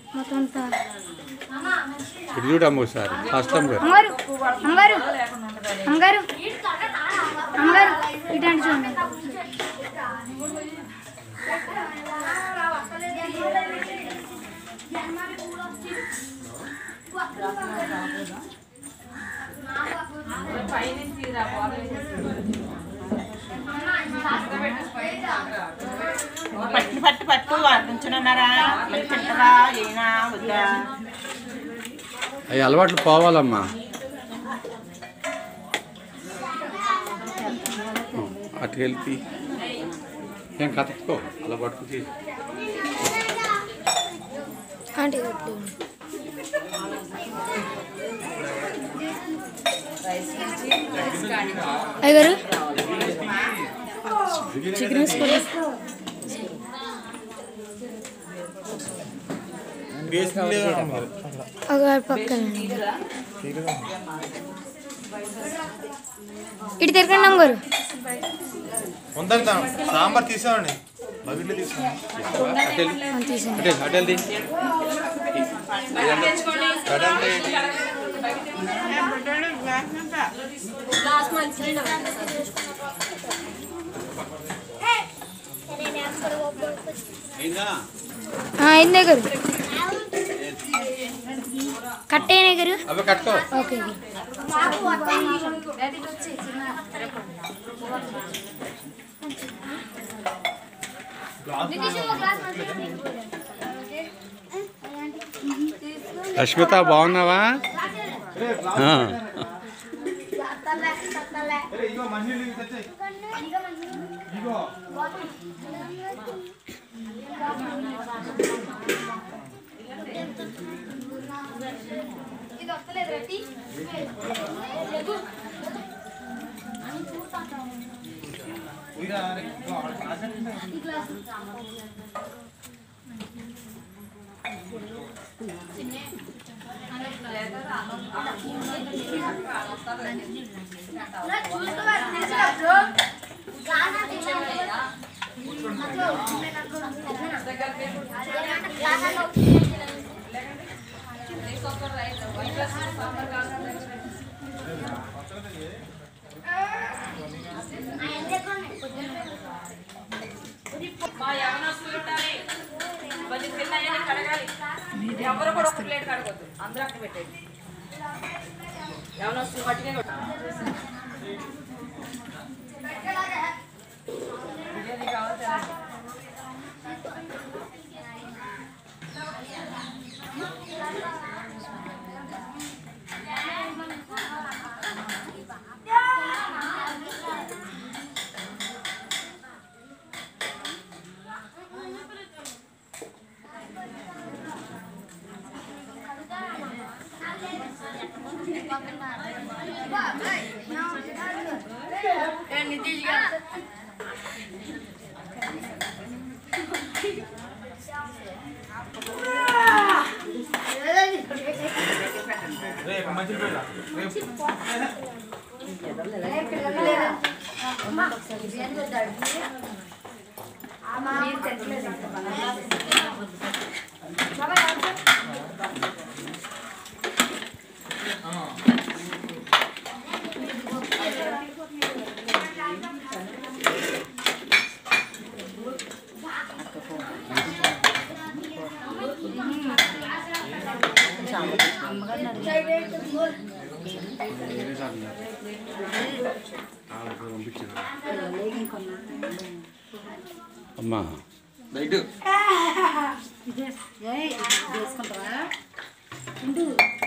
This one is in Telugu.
మొత్తం అంతా ఇటు చూడమ్మ ఒకసారి ఫస్ట్ టైం గారు అమ్మగారు అమ్మగారు అమ్మగారు అమ్మగారు ఇట్లాంటి చూడండి పట్టు పట్టు పట్టు నుంచున్నారా మళ్ళీ తింటారా అయినా వద్దా అవి అలవాట్లు పోవాలమ్మా అటు వెళ్ళి ఏం కథకో అలా పట్టుకు ఆంటీ కొట్టు అయ్యగారు చికెన్ వేసుకోండి ఒక పక్కన ఇటు తిరగండి అమ్మగారు ఉందంతా సాంబార్ తీసామండి బకెట్లో తీసాం అటు వెళ్ళి ఆ, తీసేయండి అటు అటు వెళ్ళి అయిందే గారు కట్టేనే గారు అవి కట్టుకో ఓకే గారు రష్మిత బాగున్నావా ఆ. ఇగో మంచినీళ్ళు తెచ్చాయి ఇగో ఉయ్యరా, అరే, ఇగో ఆడ కాసేపు మా యవనస్తులు ఉండాలి కొంచెం తిన్నాయని కడగాలి ఎవరు కూడా ఒక ప్లేట్ కడగొద్దు అందరూ అక్కడ పెట్టేది యవనస్తులు పట్టుకే రేపు మంచిలు పెట్టా రేపు అమ్మా ఏయ్, చేసుకుంటావా? ఉండు